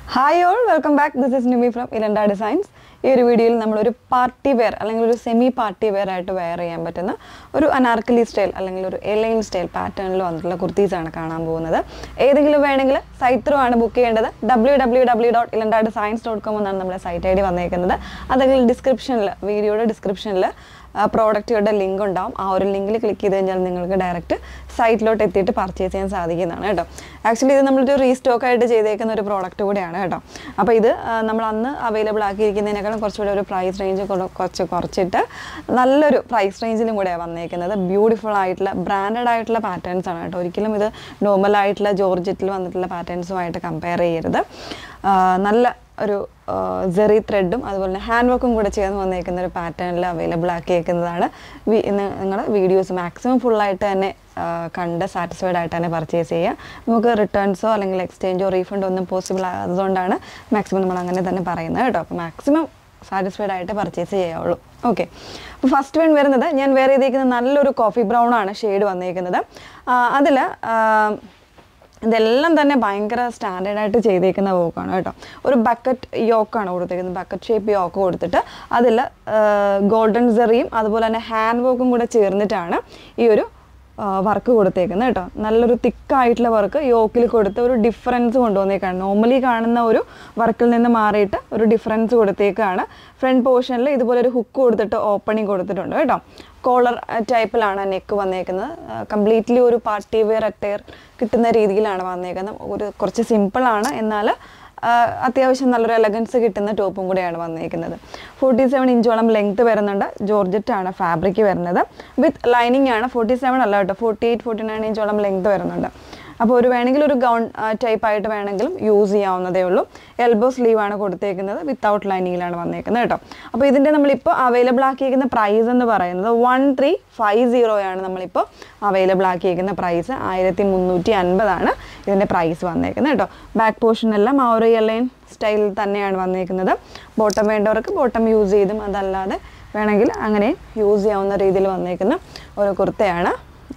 hi all welcome back this is Nimi from Elanda designs ഈ ഒരു വീഡിയോയിൽ നമ്മളൊരു പാർട്ടി വെയർ അല്ലെങ്കിൽ ഒരു സെമി പാർട്ടി വെയർ ആയിട്ട് വെയർ ചെയ്യാൻ പറ്റുന്ന ഒരു അനാർക്കലി സ്റ്റൈൽ അല്ലെങ്കിൽ ഒരു എലൈൻ സ്റ്റൈൽ പാറ്റേണിൽ വന്നിട്ടുള്ള കുർത്തീസാണ് കാണാൻ പോകുന്നത് ഏതെങ്കിലും വേണമെങ്കിൽ സൈറ്റ് ത്രൂ ആണ് ബുക്ക് ചെയ്യേണ്ടത് W W W dot Elanda designs dot com എന്നാണ് നമ്മുടെ സൈറ്റ് ഐ ഡി വന്നേക്കുന്നത് അതെങ്കിൽ ഡിസ്ക്രിപ്ഷനിൽ വീഡിയോയുടെ ഡിസ്ക്രിപ്ഷനിൽ പ്രോഡക്റ്റുകളുടെ ലിങ്ക് ഉണ്ടാവും ആ ഒരു ലിങ്കിൽ ക്ലിക്ക് ചെയ്ത് കഴിഞ്ഞാൽ നിങ്ങൾക്ക് ഡയറക്റ്റ് സൈറ്റിലോട്ട് എത്തിയിട്ട് പർച്ചേസ് ചെയ്യാൻ സാധിക്കുന്നതാണ് കേട്ടോ ആക്ച്വലി ഇത് നമ്മളൊരു റീസ്റ്റോക്ക് ആയിട്ട് ചെയ്തേക്കുന്ന ഒരു പ്രോഡക്റ്റ് കൂടെയാണ് കേട്ടോ അപ്പോൾ ഇത് ആ, നമ്മൾ അന്ന് അവൈലബിൾ ആക്കിയിരിക്കുന്നതിനേക്കാളും കുറച്ചുകൂടെ ഒരു പ്രൈസ് റേഞ്ച് കുറച്ച് കുറച്ചിട്ട് നല്ലൊരു പ്രൈസ് റേഞ്ചിലും കൂടെയാണ് വന്നേക്കുന്നത് ബ്യൂട്ടിഫുൾ ആയിട്ടുള്ള ബ്രാൻഡഡ് ആയിട്ടുള്ള പാറ്റേൺസ് ആണ് കേട്ടോ ഒരിക്കലും ഇത് നോർമൽ ആയിട്ടുള്ള ജോർജറ്റിൽ വന്നിട്ടുള്ള പാറ്റേൺസുമായിട്ട് കമ്പയർ ചെയ്യരുത് ആ, നല്ല ഒരു ജെറി ത്രെഡും അതുപോലെ തന്നെ ഹാൻഡ് വർക്കും കൂടെ ചേർന്ന് വന്നേക്കുന്ന ഒരു പാറ്റേണിൽ അവൈലബിൾ ആക്കിയേക്കുന്നതാണ് നിങ്ങൾ വീഡിയോസ് മാക്സിമം ഫുള്ളായിട്ട് തന്നെ ആ, കണ്ട് സാറ്റിസ്ഫൈഡ് ആയിട്ട് തന്നെ പർച്ചേസ് ചെയ്യുക നമുക്ക് റിട്ടേൺസോ അല്ലെങ്കിൽ എക്സ്ചേഞ്ചോ റീഫണ്ടോ ഒന്നും പോസിബിൾ ആയതുകൊണ്ടാണ് മാക്സിമം നമ്മൾ അങ്ങനെ തന്നെ പറയുന്നത് കേട്ടോ അപ്പോൾ മാക്സിമം സാറ്റിസ്ഫൈഡ് ആയിട്ട് പർച്ചേസ് ചെയ്യാവുള്ളൂ ഓക്കെ അപ്പോൾ ഫസ്റ്റ് വൺ വരുന്നത് ഞാൻ വേറെ ചെയ്തേക്കുന്ന നല്ലൊരു കോഫി ബ്രൗൺ ആണ് ഷെയ്ഡ് വന്നേക്കുന്നത് അതിൽ ഇതെല്ലാം തന്നെ ഭയങ്കര സ്റ്റാൻഡേർഡ് ആയിട്ട് ചെയ്തേക്കുന്ന വോക്കാണ് കേട്ടോ ഒരു ബക്കറ്റ് യോക്കാണ് കൊടുത്തേക്കുന്നത് ബക്കറ്റ് ഷേപ്പ് യോക്ക് കൊടുത്തിട്ട് അതിൽ ഗോൾഡൻ സെറിയും അതുപോലെ തന്നെ ഹാൻഡ് വർക്കും കൂടെ ചേർന്നിട്ടാണ് ഈ ഒരു വർക്ക് കൊടുത്തേക്കുന്നത് കേട്ടോ നല്ലൊരു തിക്കായിട്ടുള്ള വർക്ക് യോക്കിൽ കൊടുത്ത് ഒരു ഡിഫറൻസ് കൊണ്ടുവന്നേക്കാണ് നോർമലി കാണുന്ന ഒരു വർക്കിൽ നിന്ന് മാറിയിട്ട് ഒരു ഡിഫറൻസ് കൊടുത്തേക്കാണ് ഫ്രണ്ട് പോർഷനിൽ ഇതുപോലെ ഒരു ഹുക്ക് കൊടുത്തിട്ട് ഓപ്പണിങ് കൊടുത്തിട്ടുണ്ട് കേട്ടോ കോളർ ടൈപ്പിലാണ് നെക്ക് വന്നേക്കുന്നത് കംപ്ലീറ്റ്ലി ഒരു പാർട്ടി വെയർ അറ്റയർ കിട്ടുന്ന രീതിയിലാണ് വന്നേക്കുന്നത് ഒരു കുറച്ച് സിമ്പിളാണ് എന്നാൽ അത്യാവശ്യം നല്ലൊരു എലഗൻസ് കിട്ടുന്ന ടോപ്പും കൂടെയാണ് വന്നേക്കുന്നത് ഫോർട്ടി സെവൻ ഇഞ്ചോളം ലെങ്ത് വരുന്നുണ്ട് ജോർജറ്റ് ആണ് ഫാബ്രിക് വരുന്നത് വിത്ത് ലൈനിങ് ആണ് ഫോർട്ടി സെവൻ അല്ല കേട്ടോ ഫോർട്ടി എയ്റ്റ് ഫോർട്ടി നയൻ ഇഞ്ചോളം ലെങ്ത് വരുന്നുണ്ട് അപ്പോൾ ഒരു വേണമെങ്കിൽ ഒരു ഗൗൺ ടൈപ്പ് ആയിട്ട് വേണമെങ്കിലും യൂസ് ചെയ്യാവുന്നതേ ഉള്ളൂ എൽബോ സ്ലീവ് ആണ് കൊടുത്തേക്കുന്നത് വിത്തൗട്ട് ലൈനിങ്ങിലാണ് വന്നേക്കുന്നത് കേട്ടോ അപ്പോൾ ഇതിൻ്റെ നമ്മളിപ്പോൾ അവൈലബിൾ ആക്കിയിരിക്കുന്ന പ്രൈസ് എന്ന് പറയുന്നത് വൺ ത്രീ ഫൈവ് സീറോയാണ് നമ്മളിപ്പോൾ അവൈലബിൾ ആക്കിയിരിക്കുന്ന പ്രൈസ് ആയിരത്തി മുന്നൂറ്റി അൻപതാണ് ഇതിൻ്റെ പ്രൈസ് വന്നേക്കുന്നത് കേട്ടോ ബാക്ക് പോർഷനെല്ലാം ആ ഒരു എലൈൻ സ്റ്റൈലിൽ തന്നെയാണ് വന്നേക്കുന്നത് ബോട്ടം വേണ്ടവർക്ക് ബോട്ടം യൂസ് ചെയ്തും അതല്ലാതെ വേണമെങ്കിൽ അങ്ങനെ യൂസ് ചെയ്യാവുന്ന രീതിയിൽ വന്നേക്കുന്ന ഒരു കുർത്തയാണ്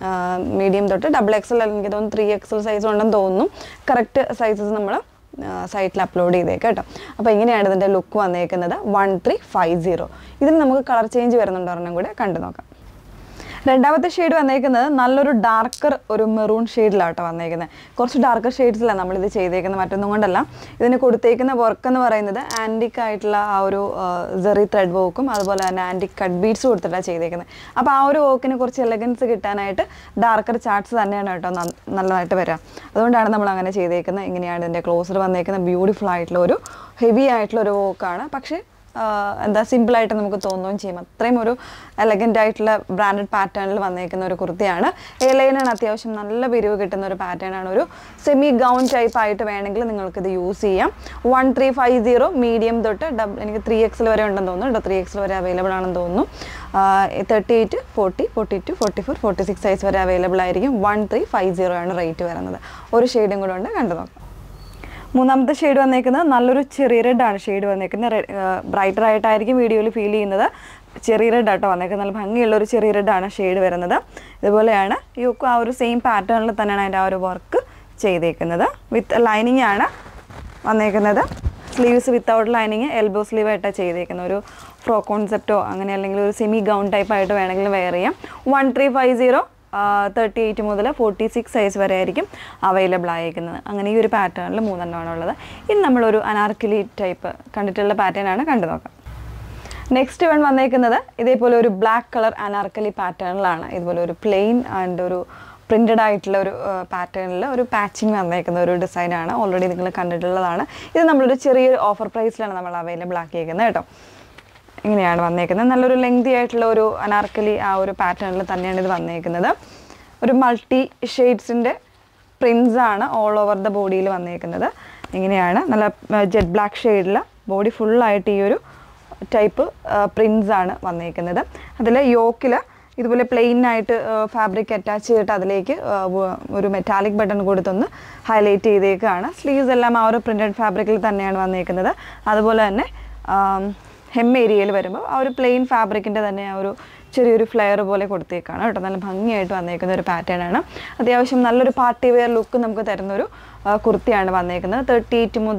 മീഡിയം തൊട്ട് ഡബിൾ എക്സൽ എനിക്ക് തോന്നുന്നു ത്രീ എക്സൽ സൈസ് ഉണ്ടെന്ന് തോന്നുന്നു കറക്റ്റ് സൈസസ് നമ്മൾ സൈറ്റിൽ അപ്ലോഡ് ചെയ്തേക്കാം കേട്ടോ അപ്പോൾ ഇങ്ങനെയാണ് ഇതിൻ്റെ ലുക്ക് വന്നേക്കുന്നത് വൺ ത്രീ ഫൈവ് സീറോ ഇതിൽ നമുക്ക് കളർ ചേഞ്ച് വരുന്നുണ്ട് ഒരെണ്ണം കൂടെ കണ്ടു നോക്കാം രണ്ടാമത്തെ ഷെയ്ഡ് വന്നേക്കുന്നത് നല്ലൊരു ഡാർക്കർ ഒരു മെറൂൺ ഷെയ്ഡിലാട്ടോ വന്നേക്കുന്നത് കുറച്ച് ഡാർക്കർ ഷെയ്ഡ്സിലാണ് നമ്മളിത് ചെയ്തേക്കുന്നത് മറ്റൊന്നും കൊണ്ടല്ല ഇതിന് കൊടുത്തേക്കുന്ന വർക്ക് എന്ന് പറയുന്നത് ആൻറ്റിക് ആയിട്ടുള്ള ആ ഒരു ജെറി ത്രെഡ് വർക്കും അതുപോലെ തന്നെ ആൻറ്റിക് കട്ട് ബീഡ്സ് കൊടുത്തിട്ടാണ് ചെയ്തേക്കുന്നത് അപ്പോൾ ആ ഒരു വർക്കിന് കുറച്ച് എലഗൻസ് കിട്ടാനായിട്ട് ഡാർക്കർ ചാർട്ട്സ് തന്നെയാണ് കേട്ടോ നന്ന- നല്ലതായിട്ട് വരിക അതുകൊണ്ടാണ് നമ്മൾ അങ്ങനെ ചെയ്തേക്കുന്നത് ഇങ്ങനെയാണ് ഇതിൻ്റെ ക്ലോസർ വന്നേക്കുന്നത് ബ്യൂട്ടിഫുൾ ആയിട്ടുള്ള ഒരു ഹെവി ആയിട്ടുള്ള ഒരു വർക്കാണ് പക്ഷേ ആഹ് എന്താ സിമ്പിളായിട്ട് നമുക്ക് തോന്നുകയും ചെയ്യും അത്രയും ഒരു എലഗൻ്റ് ആയിട്ടുള്ള ബ്രാൻഡഡ് പാറ്റേണിൽ വന്നേക്കുന്ന ഒരു കുർത്തിയാണ് എ ലൈനാണ് അത്യാവശ്യം നല്ല പിരിവ് കിട്ടുന്ന ഒരു പാറ്റേൺ ആണ് ഒരു സെമി ഗൗൺ ടൈപ്പ് ആയിട്ട് വേണമെങ്കിൽ നിങ്ങൾക്കിത് യൂസ് ചെയ്യാം one three five zero medium തൊട്ട് ഡബ് എനിക്ക് ത്രീ എക്സിൽ വരെ ഉണ്ടെന്ന് തോന്നുന്നു കേട്ടോ ത്രീ എക്സിൽ വരെ അവൈലബിൾ ആണെന്ന് തോന്നുന്നു thirty eight forty forty two forty four forty six size വരെ അവൈലബിൾ ആയിരിക്കും വൺ ത്രീ ഫൈവ് സീറോ ആണ് റേറ്റ് വരുന്നത് ഒരു ഷെയ്ഡും കൂടെ ഉണ്ട് കണ്ടു നോക്കാം മൂന്നാമത്തെ ഷെയ്ഡ് വന്നേക്കുന്നത് നല്ലൊരു ചെറിയ റെഡ് ആണ് ഷെയ്ഡ് വന്നേക്കുന്നത് ബ്രൈറ്റർ ആയിട്ടായിരിക്കും വീഡിയോയിൽ ഫീൽ ചെയ്യുന്നത് ചെറിയ റെഡ് ആട്ടോ വന്നേക്കുന്നത് നല്ല ഭംഗിയുള്ള ഒരു ചെറിയ റെഡ് ആണ് ഷെയ്ഡ് വരുന്നത് ഇതുപോലെയാണ് യുക്ക് ആ ഒരു സെയിം പാറ്റേണിൽ തന്നെയാണ് അതിൻ്റെ ആ ഒരു വർക്ക് ചെയ്തേക്കുന്നത് വിത്ത് ലൈനിങ് ആണ് വന്നേക്കുന്നത് sleeves without lining elbow sleeve ആയിട്ടാണ് ചെയ്തേക്കുന്നത് ഒരു ഫ്രോ കോൺസെപ്റ്റോ അങ്ങനെ അല്ലെങ്കിൽ ഒരു സെമി ഗൗൺ ടൈപ്പ് ആയിട്ട് വേണമെങ്കിലും വെയർ ചെയ്യാം one three five zero thirty eight മുതൽ ഫോർട്ടി സിക്സ് സൈസ് വരെ ആയിരിക്കും അവൈലബിൾ ആയിരിക്കുന്നത് അങ്ങനെ ഈ ഒരു പാറ്റേണിൽ മൂന്നെണ്ണമാണ് ഉള്ളത് ഇനി നമ്മളൊരു അനാർക്കലി ടൈപ്പ് കണ്ടിട്ടുള്ള പാറ്റേൺ ആണ് കണ്ടു നോക്കാം നെക്സ്റ്റ് വൺ വന്നേക്കുന്നത് ഇതേപോലെ ഒരു ബ്ലാക്ക് കളർ അനാർക്കലി പാറ്റേണിലാണ് ഇതുപോലെ ഒരു പ്ലെയിൻ ആൻഡ് ഒരു പ്രിൻറ്റഡ് ആയിട്ടുള്ള ഒരു പാറ്റേണിൽ ഒരു പാച്ചിങ് വന്നേക്കുന്ന ഒരു ഡിസൈനാണ് ഓൾറെഡി നിങ്ങൾ കണ്ടിട്ടുള്ളതാണ് ഇത് നമ്മളൊരു ചെറിയൊരു ഓഫർ പ്രൈസിലാണ് നമ്മൾ അവൈലബിൾ ആക്കിയേക്കുന്നത് കേട്ടോ ഇങ്ങനെയാണ് വന്നേക്കുന്നത് നല്ലൊരു ലെങ്തി ആയിട്ടുള്ള ഒരു അനാർക്കലി ആ ഒരു പാറ്റേണിൽ തന്നെയാണ് ഇത് വന്നേക്കുന്നത് ഒരു മൾട്ടി ഷെയ്ഡ്സിൻ്റെ പ്രിൻസ് ആണ് ഓൾ ഓവർ ദ ബോഡിയിൽ വന്നേക്കുന്നത് ഇങ്ങനെയാണ് നല്ല ജെറ്റ് ബ്ലാക്ക് ഷെയ്ഡിൽ ബോഡി ഫുള്ളായിട്ട് ഈ ഒരു ടൈപ്പ് പ്രിൻസ് ആണ് വന്നേക്കുന്നത് അതിൽ യോക്കിൽ ഇതുപോലെ പ്ലെയിൻ ആയിട്ട് ഫാബ്രിക് അറ്റാച്ച് ചെയ്തിട്ട് അതിലേക്ക് ആ, വ- ഒരു മെറ്റാലിക് ബട്ടൺ കൊടുത്തൊന്ന് ഹൈലൈറ്റ് ചെയ്തേക്കാണ് സ്ലീവ്സ് എല്ലാം ആ ഒരു പ്രിൻറ്റഡ് ഫാബ്രിക്കിൽ തന്നെയാണ് വന്നേക്കുന്നത് അതുപോലെ തന്നെ ആം, ഹെം ഏരിയയിൽ വരുമ്പോൾ ആ ഒരു പ്ലെയിൻ ഫാബ്രിക്കിൻ്റെ തന്നെ ആ ഒരു ചെറിയൊരു ഫ്ലെയർ പോലെ കൊടുത്തേക്കാണ് കേട്ടോ നല്ല ഭംഗിയായിട്ട് വന്നേക്കുന്ന ഒരു പാറ്റേൺ ആണ് അത്യാവശ്യം നല്ലൊരു പാർട്ടി വെയർ ലുക്ക് നമുക്ക് തരുന്നൊരു ആ, കുർത്തിയാണ് വന്നേക്കുന്നത് തേർട്ടി എയ്റ്റ് മുതൽ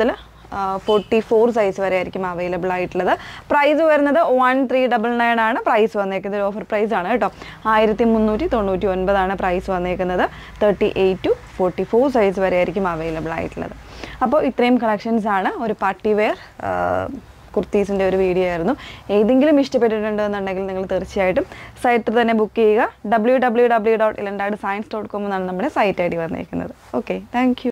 ഫോർട്ടി ഫോർ സൈസ് വരെ ആയിരിക്കും അവൈലബിൾ ആയിട്ടുള്ളത് പ്രൈസ് വരുന്നത് വൺ ത്രീ ഡബിൾ നയൻ ആണ് പ്രൈസ് വന്നേക്കുന്നത് ഓഫർ പ്രൈസ് ആണ് കേട്ടോ ആയിരത്തി മുന്നൂറ്റി തൊണ്ണൂറ്റി ഒൻപതാണ് പ്രൈസ് വന്നേക്കുന്നത് thirty eight to forty four size വരെ ആയിരിക്കും അവൈലബിൾ ആയിട്ടുള്ളത് അപ്പോൾ ഇത്രയും കളക്ഷൻസ് ആണ് ഒരു പാർട്ടി വെയർ കുർത്തീസിൻ്റെ ഒരു വീഡിയോ ആയിരുന്നു ഏതെങ്കിലും ഇഷ്ടപ്പെട്ടിട്ടുണ്ടെന്നുണ്ടെങ്കിൽ നിങ്ങൾ തീർച്ചയായിട്ടും സൈറ്റിൽ തന്നെ ബുക്ക് ചെയ്യുക W W W dot Elanda designs dot com എന്നാണ് നമ്മുടെ സൈറ്റ് ഐ ഡി വന്നേക്കുന്നത് ഓക്കെ താങ്ക് യു